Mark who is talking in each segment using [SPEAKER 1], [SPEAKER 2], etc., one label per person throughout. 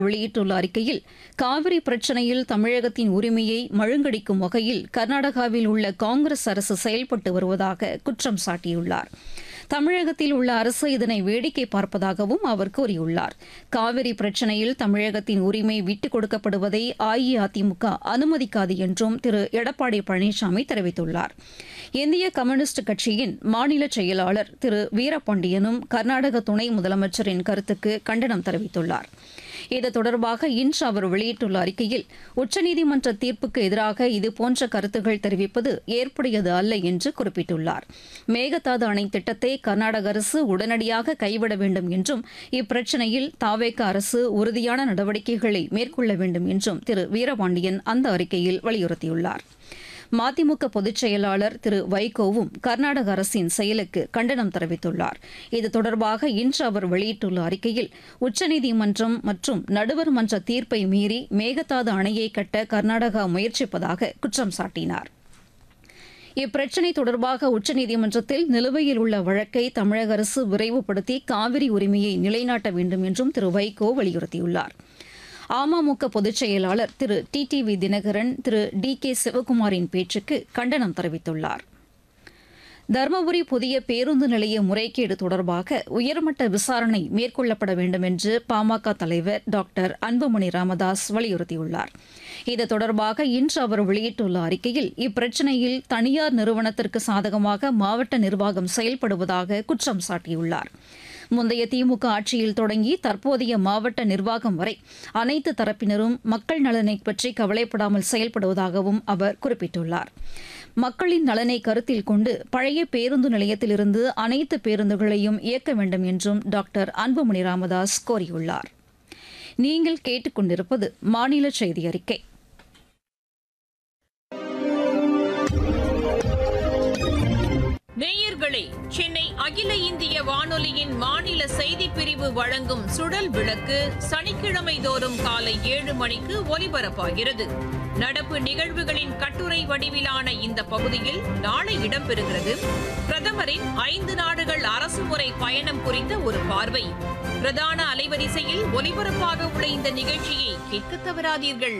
[SPEAKER 1] வெளியிட்டுள்ள அறிக்கையில் காவிரி பிரச்சினையில் தமிழகத்தின் உரிமையை மழுங்கடிக்கும் வகையில் கர்நாடகாவில் உள்ள காங்கிரஸ் அரசு செயல்பட்டு வருவதாக குற்றம் சாட்டியுள்ளார் தமிழகத்தில் உள்ள அரசு இதனை வேடிக்கை பார்ப்பதாகவும் அவர் கூறியுள்ளார் காவிரி பிரச்சினையில் தமிழகத்தின் உரிமை விட்டுக் கொடுக்கப்படுவதை அஇஅதிமுக அனுமதிக்காது என்றும் திரு எடப்பாடி பழனிசாமி தெரிவித்துள்ளார் இந்திய கம்யூனிஸ்ட் கட்சியின் மாநில செயலாளர் திரு வீரபாண்டியனும் கர்நாடக துணை முதலமைச்சரின் கருத்துக்கு கண்டனம் தெரிவித்துள்ளார் இது தொடர்பாக இன்று அவர் வெளியிட்டுள்ள அறிக்கையில் உச்சநீதிமன்ற தீர்ப்புக்கு எதிராக இதுபோன்ற கருத்துகள் தெரிவிப்பது ஏற்புடையது அல்ல என்று குறிப்பிட்டுள்ளார் மேகதாது அணை திட்டத்தை கர்நாடக அரசு உடனடியாக கைவிட வேண்டும் என்றும் இப்பிரச்சினையில் தாவேக அரசு உறுதியான நடவடிக்கைகளை மேற்கொள்ள வேண்டும் என்றும் திரு வீரபாண்டியன் அந்த அறிக்கையில் வலியுறுத்தியுள்ளார் மதிமுக பொதுச் செயலாளர் திரு வைகோவும் கர்நாடக அரசின் செயலுக்கு கண்டனம் தெரிவித்துள்ளார் இது தொடர்பாக இன்று அவர் வெளியிட்டுள்ள அறிக்கையில் உச்சநீதிமன்றம் மற்றும் நடுவர் மன்ற தீர்ப்பை மீறி மேகதாது அணையை கட்ட கர்நாடகா முயற்சிப்பதாக குற்றம் சாட்டினார் இப்பிரச்சினை தொடர்பாக உச்சநீதிமன்றத்தில் நிலுவையில் உள்ள வழக்கை தமிழக அரசு விரைவுபடுத்தி காவிரி உரிமையை நிலைநாட்ட வேண்டும் என்றும் திரு வைகோ வலியுறுத்தியுள்ளார் அமமுக பொதுச் செயலாளர் திரு டி டி வி தினகரன் திரு டி கே சிவகுமாரின் பேச்சுக்கு கண்டனம் தெரிவித்துள்ளார் தருமபுரி புதிய பேருந்து நிலைய முறைகேடு தொடர்பாக உயர்மட்ட விசாரணை மேற்கொள்ளப்பட வேண்டும் என்று பாமக தலைவர் டாக்டர் அன்புமணி ராமதாஸ் வலியுறுத்தியுள்ளார் இது தொடர்பாக இன்று அவர் வெளியிட்டுள்ள அறிக்கையில் இப்பிரச்சினையில் தனியார் நிறுவனத்திற்கு சாதகமாக மாவட்ட நிர்வாகம் செயல்படுவதாக குற்றம் சாட்டியுள்ளார் முந்தைய திமுக ஆட்சியில் தொடங்கி தற்போதைய மாவட்ட நிர்வாகம் வரை அனைத்து தரப்பினரும் மக்கள் நலனை பற்றி கவலைப்படாமல் செயல்படுவதாகவும் அவர் குறிப்பிட்டுள்ளார் மக்களின் நலனை கருத்தில் கொண்டு பழைய பேருந்து நிலையத்திலிருந்து அனைத்து பேருந்துகளையும் இயக்க வேண்டும் என்றும் டாக்டர் அன்புமணி ராமதாஸ் கோரியுள்ளார் நீங்கள் கேட்டுக்கொண்டிருப்பது மாநில செய்தி அறிக்கை
[SPEAKER 2] நேயர்களே சென்னை அகில இந்திய வானொலியின் மாநில செய்தி பிரிவு வழங்கும் சுடல் விளக்கு சனிக்கிழமை தோறும் காலை ஏழு மணிக்கு ஒலிபரப்பாகிறது நடப்பு நிகழ்வுகளின் கட்டுரை வடிவிலான இந்த பகுதியில் நாளை இடம்பெறுகிறது பிரதமரின் ஐந்து நாடுகள் அரசுமுறை பயணம் குறித்த ஒரு பார்வை பிரதான அலைவரிசையில் ஒலிபரப்பாக உள்ள இந்த நிகழ்ச்சியை கேட்க தவறாதீர்கள்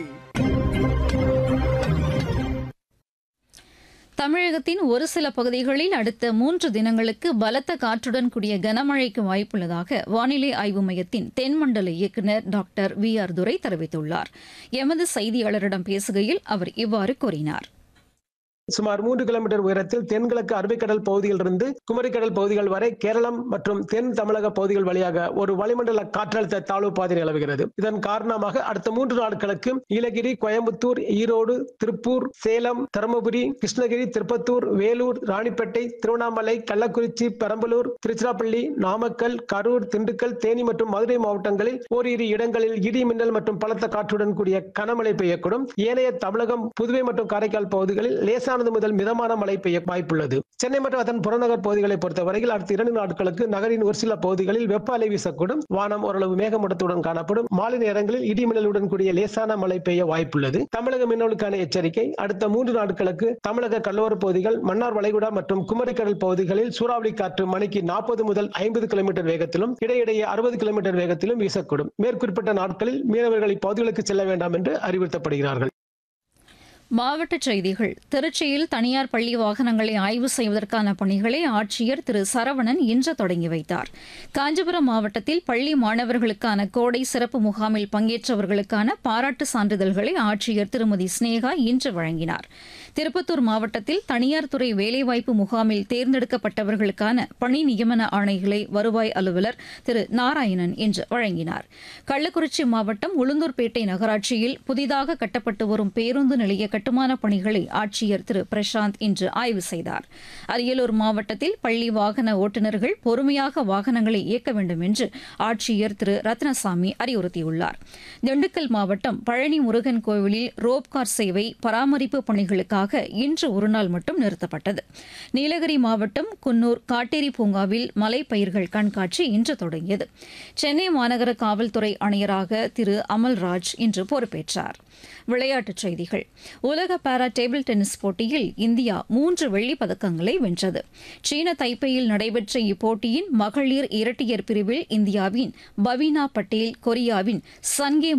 [SPEAKER 1] தமிழகத்தின் ஒரு சில பகுதிகளில் அடுத்த மூன்று தினங்களுக்கு பலத்த காற்றுடன் கூடிய கனமழைக்கு வாய்ப்புள்ளதாக வானிலை ஆய்வு மையத்தின் தென்மண்டல இயக்குநர் டாக்டர் வி ஆர் துரை தெரிவித்துள்ளார் எமது செய்தியாளரிடம் பேசுகையில் அவர் இவ்வாறு கூறினார்
[SPEAKER 3] சுமார் மூன்று கிலோமீட்டர் உயரத்தில் தென்கிழக்கு அரபிக்கடல் பகுதியிலிருந்து குமரிக்கடல் பகுதிகள் வரை கேரளம் மற்றும் தென் தமிழக பகுதிகள் வழியாக ஒரு வளிமண்டல காற்றழுத்த தாழ்வு பாதை நிலவுகிறது இதன் காரணமாக அடுத்த மூன்று நாட்களுக்கு நீலகிரி கோயம்புத்தூர் ஈரோடு திருப்பூர் சேலம் தருமபுரி கிருஷ்ணகிரி திருப்பத்தூர் வேலூர் ராணிப்பேட்டை திருவண்ணாமலை கள்ளக்குறிச்சி பெரம்பலூர் திருச்சிராப்பள்ளி நாமக்கல் கரூர் திண்டுக்கல் தேனி மற்றும் மதுரை மாவட்டங்களில் ஓரிரு இடங்களில் இடி மின்னல் மற்றும் பலத்த காற்றுடன் கூடிய கனமழை பெய்யக்கூடும் ஏனைய தமிழகம் புதுவை மற்றும் காரைக்கால் பகுதிகளில் லேசான லேசானது முதல் மிதமான மழை பெய்ய வாய்ப்புள்ளது சென்னை மற்றும் அதன் புறநகர் பகுதிகளை பொறுத்தவரையில் அடுத்த இரண்டு நாட்களுக்கு நகரின் ஒரு சில பகுதிகளில் வெப்ப அலை வீசக்கூடும் வானம் ஓரளவு மேகமூட்டத்துடன் காணப்படும் மாலை நேரங்களில் இடி மின்னலுடன் கூடிய லேசான மழை பெய்ய வாய்ப்புள்ளது தமிழக மின்னலுக்கான எச்சரிக்கை அடுத்த மூன்று நாட்களுக்கு தமிழக கடலோர பகுதிகள் மன்னார் வளைகுடா மற்றும் குமரிக்கடல் பகுதிகளில் சூறாவளி காற்று மணிக்கு நாற்பது முதல் ஐம்பது கிலோமீட்டர் வேகத்திலும் இடையிடையே அறுபது கிலோமீட்டர் வேகத்திலும் வீசக்கூடும் மேற்குறிப்பிட்ட நாட்களில் மீனவர்கள் இப்பகுதிகளுக்கு செல்ல வேண்டாம் என்று அறிவுறுத்தப்படுகிறார்கள்
[SPEAKER 1] மாவட்டச் செய்திகள் திருச்சியில் தனியார் பள்ளி வாகனங்களை ஆய்வு செய்வதற்கான பணிகளை ஆட்சியர் திரு சரவணன் இன்று தொடங்கி வைத்தார் காஞ்சிபுரம் மாவட்டத்தில் பள்ளி மாணவர்களுக்கான கோடை சிறப்பு முகாமில் பங்கேற்றவர்களுக்கான பாராட்டு சான்றிதழ்களை ஆட்சியர் திருமதி ஸ்னேகா இன்று வழங்கினார் திருப்பத்தூர் மாவட்டத்தில் தனியார் துறை வேலைவாய்ப்பு முகாமில் தேர்ந்தெடுக்கப்பட்டவர்களுக்கான பணி நியமன ஆணைகளை வருவாய் அலுவலர் திரு நாராயணன் இன்று வழங்கினார் கள்ளக்குறிச்சி மாவட்டம் உளுந்தூர்பேட்டை நகராட்சியில் புதிதாக கட்டப்பட்டு வரும் பேருந்து நிலைய கட்டுமான பணிகளை ஆட்சியர் திரு பிரசாந்த் இன்று ஆய்வு செய்தார் அரியலூர் மாவட்டத்தில் பள்ளி வாகன ஓட்டுநர்கள் பொறுமையாக வாகனங்களை இயக்க வேண்டும் என்று ஆட்சியர் திரு ரத்னசாமி அறிவுறுத்தியுள்ளார் திண்டுக்கல் மாவட்டம் பழனி முருகன் கோவிலில் ரோப்கார் சேவை பராமரிப்பு பணிகளுக்காக பணிகளுக்காக இன்று ஒருநாள் மட்டும் நிறுத்தப்பட்டது நீலகிரி மாவட்டம் குன்னூர் காட்டேரி பூங்காவில் மலைப்பயிர்கள் கண்காட்சி இன்று தொடங்கியது சென்னை மாநகர காவல்துறை ஆணையராக திரு அமல்ராஜ் இன்று பொறுப்பேற்றார் விளையாட்டுச் செய்திகள் உலக பாரா டேபிள் டென்னிஸ் போட்டியில் இந்தியா மூன்று வெள்ளிப் பதக்கங்களை வென்றது சீன தைப்பேயில் நடைபெற்ற இப்போட்டியின் மகளிர் இரட்டையர் பிரிவில் இந்தியாவின் பவீனா பட்டேல் கொரியாவின் சன்கே